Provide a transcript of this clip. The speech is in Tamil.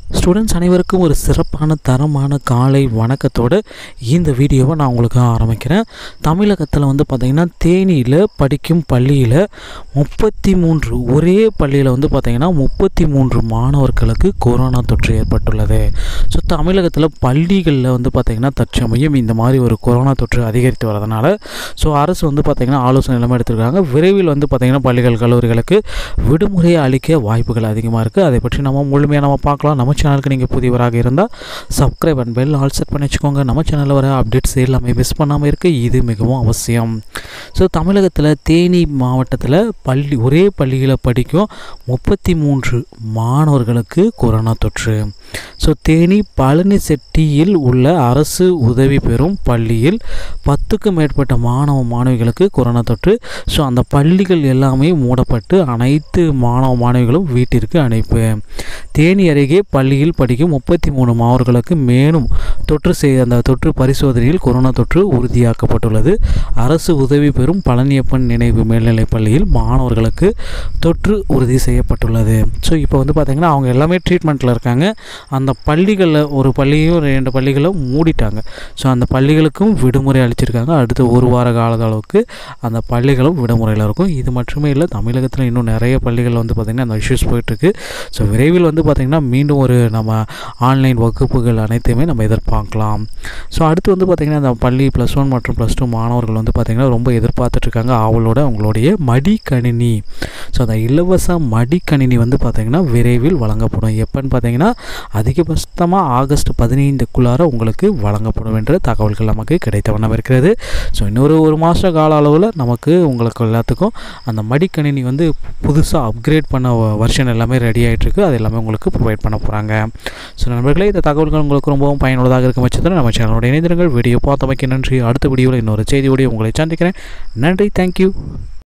ஸ்டூடெண்ட்ஸ் அனைவருக்கும் ஒரு சிறப்பான தரமான காலை வணக்கத்தோடு இந்த வீடியோவை நான் உங்களுக்கு ஆரம்பிக்கிறேன் தமிழகத்தில் வந்து பார்த்திங்கன்னா தேனியில் படிக்கும் பள்ளியில் முப்பத்தி மூன்று ஒரே பள்ளியில் வந்து பார்த்திங்கன்னா முப்பத்தி மூன்று மாணவர்களுக்கு கொரோனா தொற்று ஏற்பட்டுள்ளது ஸோ தமிழகத்தில் பள்ளிகளில் வந்து பார்த்திங்கன்னா தற்சமயம் இந்த மாதிரி ஒரு கொரோனா தொற்று அதிகரித்து வரதுனால ஸோ அரசு வந்து பார்த்திங்கன்னா ஆலோசனை எல்லாமே எடுத்திருக்காங்க விரைவில் வந்து பார்த்திங்கன்னா பள்ளிகள் கல்லூரிகளுக்கு விடுமுறையை அளிக்க வாய்ப்புகள் அதிகமாக இருக்குது அதை பற்றி நம்ம முழுமையாக நம்ம பார்க்கலாம் நம்ம சேனலுக்கு நீங்கள் புதியவராக இருந்தால் subscribe and bell all set பண்ணி வச்சுக்கோங்க நம்ம சேனலில் வர அப்டேட்ஸ் எல்லாமே மிஸ் பண்ணாமல் இருக்க இது மிகவும் அவசியம் ஸோ தமிழகத்தில் தேனி மாவட்டத்தில் பள்ளி ஒரே பள்ளியில் படிக்கும் முப்பத்தி மூன்று மாணவர்களுக்கு கொரோனா தொற்று ஸோ தேனி பழனி செட்டியில் உள்ள அரசு உதவி பெறும் பள்ளியில் பத்துக்கும் மேற்பட்ட மாணவ மாணவிகளுக்கு கொரோனா தொற்று ஸோ அந்த பள்ளிகள் எல்லாமே மூடப்பட்டு அனைத்து மாணவ மாணவிகளும் வீட்டிற்கு அனுப்பு தேனி அருகே பள்ளியில் படிக்கும் முப்பத்தி மூணு மாணவர்களுக்கு மேலும் தொற்று செய் அந்த தொற்று பரிசோதனையில் கொரோனா தொற்று உறுதியாக்கப்பட்டுள்ளது அரசு உதவி பெறும் பழனியப்பன் நினைவு மேல்நிலைப் பள்ளியில் மாணவர்களுக்கு தொற்று உறுதி செய்யப்பட்டுள்ளது ஸோ இப்போ வந்து பார்த்திங்கன்னா அவங்க எல்லாமே ட்ரீட்மெண்ட்டில் இருக்காங்க அந்த பள்ளிகளில் ஒரு பள்ளியும் ரெண்டு பள்ளிகளும் மூடிட்டாங்க ஸோ அந்த பள்ளிகளுக்கும் விடுமுறை அளிச்சிருக்காங்க அடுத்த ஒரு வார கால அளவுக்கு அந்த பள்ளிகளும் விடுமுறையில் இருக்கும் இது மட்டுமே இல்லை தமிழகத்தில் இன்னும் நிறைய பள்ளிகளில் வந்து பார்த்திங்கன்னா அந்த இஷ்யூஸ் போயிட்டுருக்கு ஸோ விரைவில் வந்து பார்த்திங்கன்னா மீண்டும் ஒரு நம்ம ஆன்லைன் வகுப்புகள் அனைத்தையுமே நம்ம எதிர்பார்க்கலாம் ஸோ அடுத்து வந்து பார்த்திங்கன்னா அந்த பள்ளி ப்ளஸ் ஒன் மற்றும் ப்ளஸ் டூ மாணவர்கள் வந்து பார்த்திங்கன்னா ரொம்ப எதிர்பார்த்துட்ருக்காங்க அவளோட அவங்களுடைய மடிக்கணினி ஸோ அந்த இலவச மடிக்கணினி வந்து பார்த்திங்கன்னா விரைவில் வழங்கப்படும் எப்போன்னு பார்த்தீங்கன்னா அதிகபட்சமாக ஆகஸ்ட் பதினைந்துக்குள்ளார உங்களுக்கு வழங்கப்படும் என்ற தகவல்கள் நமக்கு கிடைத்த வண்ணம் இருக்கிறது ஸோ இன்னொரு ஒரு மாத கால அளவில் நமக்கு உங்களுக்கு எல்லாத்துக்கும் அந்த மடிக்கணினி வந்து புதுசாக அப்கிரேட் பண்ண வருஷன் எல்லாமே ரெடி ஆகிட்டுருக்கு அது எல்லாமே உங்களுக்கு ப்ரொவைட் பண்ண போகிறாங்க ஸோ நண்பர்களே இந்த தகவல்கள் உங்களுக்கு ரொம்பவும் பயனுள்ளதாக இருக்கும் பட்சத்தில் நம்ம சேனலோட இணைந்திருங்கள் வீடியோ பார்த்தமைக்கு நன்றி அடுத்த வீடியோவில் இன்னொரு செய்தியோடய உங்களை சந்திக்கிறேன் நன்றி தேங்க்யூ